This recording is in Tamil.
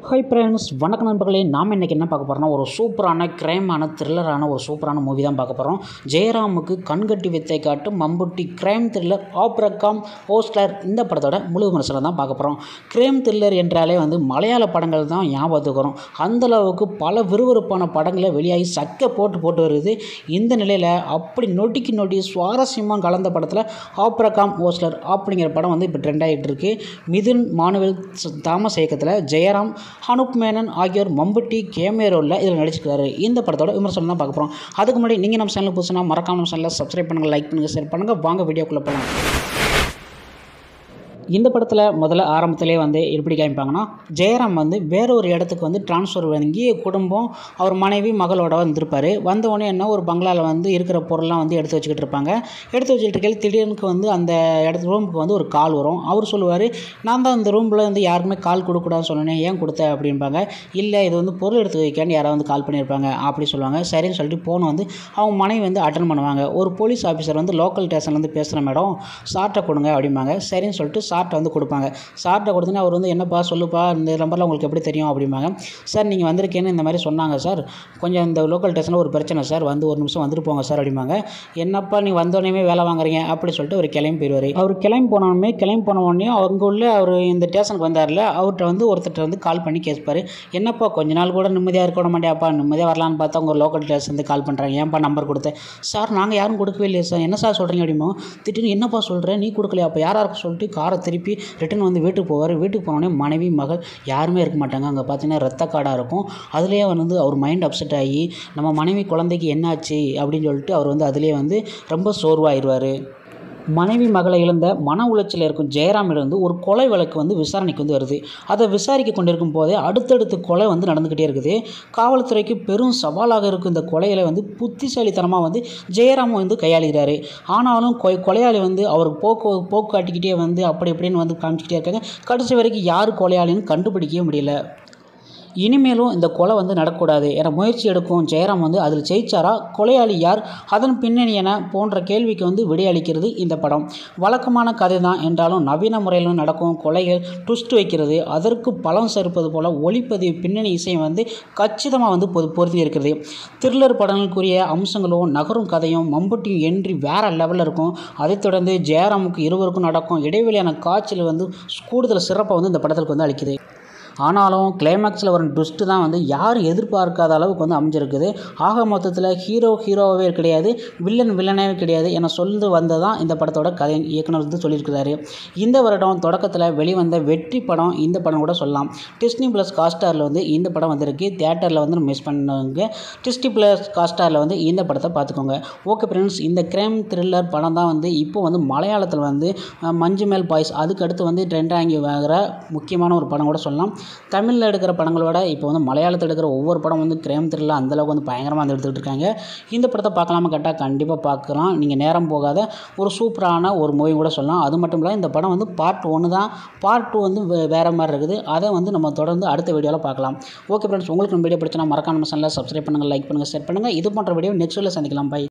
ஹை ஃப்ரெண்ட்ஸ் வணக்கம் நண்பர்களே நாம் இன்றைக்கி என்ன பார்க்க போகிறோம்னா ஒரு சூப்பரான கிரைமான த்ரில்லரான ஒரு சூப்பரான மூவி தான் பார்க்க போகிறோம் ஜெயராமுக்கு கண்கட்டி வித்தை காட்டும் Mammootty crime thriller Abraham poster இந்த படத்தோட முழு விமர்சனம் தான் பார்க்க போகிறோம் கிரைம் த்ரில்லர் என்றாலே வந்து மலையாள படங்கள் தான் ஞாபகத்துக்கு வரும் அந்தளவுக்கு பல விறுவிறுப்பான படங்களை வெளியாகி சக்க போட்டு போட்டு வருது இந்த நிலையில் அப்படி நொடிக்கு நொடி சுவாரஸ்யமாக கலந்த படத்தில் ஆப்ரகாம் போஸ்டர் அப்படிங்கிற படம் வந்து இப்போ ட்ரெண்ட் ஆகிட்டு இருக்கு மிதுன் மானுவல் தாமஸ் இயக்கத்தில் ஜெயராம் அனுப் மேனன் ஆகியோர் மம்புட்டி கேமேரோவில் இதில் நடிச்சிருக்காரு இந்த படத்தோட விமர்சனம் தான் பார்க்க போகிறோம் அதுக்கு முன்னாடி நீங்கள் நம்ம சேனல் புதுசுனா மறக்காம நம்ம சேனலை சப்ஸ்கிரைப் பண்ணுங்கள் லைக் பண்ணுங்கள் ஷேர் பண்ணுங்கள் வாங்க வீடியோக்குள்ளே போகலாம் இந்த படத்தில் முதல்ல ஆரம்பத்திலே வந்து எப்படி காமிப்பாங்கன்னா ஜெயராம் வந்து வேற ஒரு இடத்துக்கு வந்து ட்ரான்ஸ்ஃபர் வாங்கி குடும்பம் அவர் மனைவி மகளோட வந்திருப்பார் வந்தவொடனே என்ன ஒரு பங்களாவில் வந்து இருக்கிற பொருள்லாம் வந்து எடுத்து வச்சுக்கிட்டு இருப்பாங்க எடுத்து வச்சுட்டு இருக்கையில் திடீர்னு வந்து அந்த இடத்து ரூமுக்கு வந்து ஒரு கால் வரும் அவர் சொல்லுவார் நான் தான் இந்த ரூமில் வந்து யாருக்குமே கால் கொடுக்கூடாதுன்னு சொன்னேன் ஏன் கொடுத்த அப்படின்பாங்க இல்லை இது வந்து பொருள் எடுத்து வைக்கான்னு யாராவது வந்து கால் பண்ணியிருப்பாங்க அப்படி சொல்லுவாங்க சரின்னு சொல்லிட்டு ஃபோன் வந்து அவங்க மனைவி வந்து அட்டன் பண்ணுவாங்க ஒரு போலீஸ் ஆஃபீஸர் வந்து லோக்கல் ஸ்டேஷன்லேருந்து பேசுகிற மேடம் சார்ட்டை கொடுங்க அப்படிம்பாங்க சரின்னு சொல்லிட்டு சார்ட்டை வந்து கொடுப்பாங்க சார்ட்டை கொடுத்தோன்னே அவர் வந்து என்னப்பா சொல்லுப்பா இந்த நம்பரில் உங்களுக்கு எப்படி தெரியும் அப்படிம்பாங்க சார் நீங்கள் வந்திருக்கேன்னு இந்த மாதிரி சொன்னாங்க சார் கொஞ்சம் இந்த லோக்கல் ஸ்டேஷனில் ஒரு பிரச்சனை சார் வந்து ஒரு நிமிஷம் வந்துட்டு போங்க சார் அப்படிம்பாங்க என்னப்பா நீ வந்தோடனே வேலை வாங்குறீங்க அப்படி சொல்லிட்டு அவர் கிளம்பி போயிடுவார் அவர் கிளம்பி போனோடனே கிளம்பி போன உடனே அங்கே உள்ள அவர் இந்த ஸ்டேஷனுக்கு வந்தார்ல அவர்கிட்ட வந்து ஒருத்தர்கிட்ட வந்து கால் பண்ணி கேட்பார் என்னப்பா கொஞ்ச நாள் கூட நிம்மதியாக இருக்க விட மாட்டியாப்பா நிம்மதியாக வரலான்னு பார்த்தா உங்கள் லோக்கல் ஸ்டேஷன் வந்து கால் பண்ணுறாங்க ஏன்ப்பா நம்பர் கொடுத்தேன் சார் நாங்கள் யாரும் கொடுக்கவே இல்லையே சார் என்ன சார் சொல்கிறீங்க அப்படிமோ திடீர்னு என்னப்பா சொல்கிறேன் நீ கொடுக்கலையா அப்போ யாராக இருக்க சொல்லிட்டு காரை திருப்பி ரிட்டன் வந்து வீட்டுக்கு போவார் வீட்டுக்கு போனோடனே மனைவி மகள் யாருமே இருக்க மாட்டாங்க அங்கே பார்த்தீங்கன்னா ரத்த காடாக இருக்கும் அதுலேயே வந்து அவர் மைண்ட் அப்செட் ஆகி நம்ம மனைவி குழந்தைக்கு என்னாச்சு அப்படின்னு சொல்லிட்டு அவர் வந்து அதுலேயே வந்து ரொம்ப சோர்வாயிருவார் மனைவி மகளை இழந்த மன உளைச்சலில் இருக்கும் ஜெயராமிலிருந்து ஒரு கொலை வழக்கு வந்து விசாரணைக்கு வந்து வருது அதை விசாரிக்க கொண்டிருக்கும் போதே அடுத்தடுத்து கொலை வந்து நடந்துக்கிட்டே இருக்குது காவல்துறைக்கு பெரும் சவாலாக இருக்கும் இந்த கொலைகளை வந்து புத்திசாலித்தனமாக வந்து ஜெயராம் வந்து கையாளுகிறாரு ஆனாலும் கொ கொலையாளி வந்து அவர் போக்கு போக்கு காட்டிக்கிட்டே வந்து அப்படி இப்படின்னு வந்து காமிச்சிக்கிட்டே இருக்காங்க கடைசி வரைக்கும் யார் கொலையாளின்னு கண்டுபிடிக்கவே முடியல இனிமேலும் இந்த கொலை வந்து நடக்கக்கூடாது என முயற்சி எடுக்கும் ஜெயராம் வந்து அதில் ஜெயிச்சாரா கொலையாளி யார் அதன் பின்னணி என போன்ற கேள்விக்கு வந்து விடையளிக்கிறது இந்த படம் வழக்கமான கதை தான் என்றாலும் நவீன முறையில் நடக்கும் கொலைகள் ட்விஸ்ட் வைக்கிறது அதற்கு பலம் சேர்ப்பது போல் ஒளிப்பதிவு பின்னணி இசையும் வந்து கச்சிதமாக வந்து பொது பொருத்தி இருக்கிறது த்ரில்லர் படங்களுக்குரிய அம்சங்களும் நகரும் கதையும் மம்புட்டியும் என்றி வேற லெவலில் இருக்கும் அதைத் தொடர்ந்து ஜெயராமுக்கு இருவருக்கும் நடக்கும் இடைவெளியான காட்சியில் வந்து கூடுதல் சிறப்பை வந்து இந்த படத்திற்கு வந்து அளிக்குது ஆனாலும் கிளைமேக்ஸில் வரும் ட்விஸ்ட்டு தான் வந்து யாரும் எதிர்பார்க்காத அளவுக்கு வந்து அமைஞ்சிருக்குது ஆக மொத்தத்தில் ஹீரோ ஹீரோவே கிடையாது வில்லன் வில்லனே கிடையாது என சொல்லி வந்ததான் இந்த படத்தோட கதை இயக்குனர் வந்து சொல்லியிருக்கிறாரு இந்த வருடம் தொடக்கத்தில் வெளிவந்த வெற்றி படம் இந்த படம் கூட சொல்லலாம் டிஸ்னி ப்ளஸ் காஸ்டாரில் வந்து இந்த படம் வந்திருக்கு தேட்டரில் வந்து மிஸ் பண்ணவங்க டிஸ்னி ப்ளஸ் காஸ்டாரில் வந்து இந்த படத்தை பார்த்துக்கோங்க ஓகே ஃப்ரெண்ட்ஸ் இந்த கிரைம் த்ரில்லர் படம் தான் வந்து இப்போ வந்து மலையாளத்தில் வந்து மஞ்சு மேல் பாய்ஸ் அதுக்கு அடுத்து வந்து ட்ரெண்ட் ஆகி வர முக்கியமான ஒரு படம் கூட சொல்லலாம் தமிழில் எடுக்கிற படங்களோட இப்போ வந்து மலையாளத்தில் எடுக்கிற ஒவ்வொரு படம் வந்து கிரைம் த்ரில்லர் அந்தளவுக்கு வந்து பயங்கரமாக வந்து எடுத்துகிட்டு இருக்காங்க இந்த படத்தை பார்க்கலாமா கேட்டால் கண்டிப்பாக பார்க்கலாம் நீங்கள் நேரம் போகாத ஒரு சூப்பரான ஒரு மூவி கூட சொல்லலாம் அது மட்டும் இல்லை இந்த படம் வந்து பார்ட் ஒன்று தான் பார்ட் டூ வந்து வே வேறு மாதிரி இருக்குது அதை வந்து நம்ம தொடர்ந்து அடுத்த வீடியோவில் பார்க்கலாம் ஓகே ஃப்ரெண்ட்ஸ் உங்களுக்கு நம்ம வீடியோ பிடிச்சா மறக்காம நம்ம சேனலில் சப்ஸ்கிரைப் பண்ணுங்கள் லைக் பண்ணுங்கள் ஷேர் பண்ணுங்கள் இது போன்ற வீடியோ நெக்ஸ்ட் வீடியோவில் சந்திக்கலாம் பை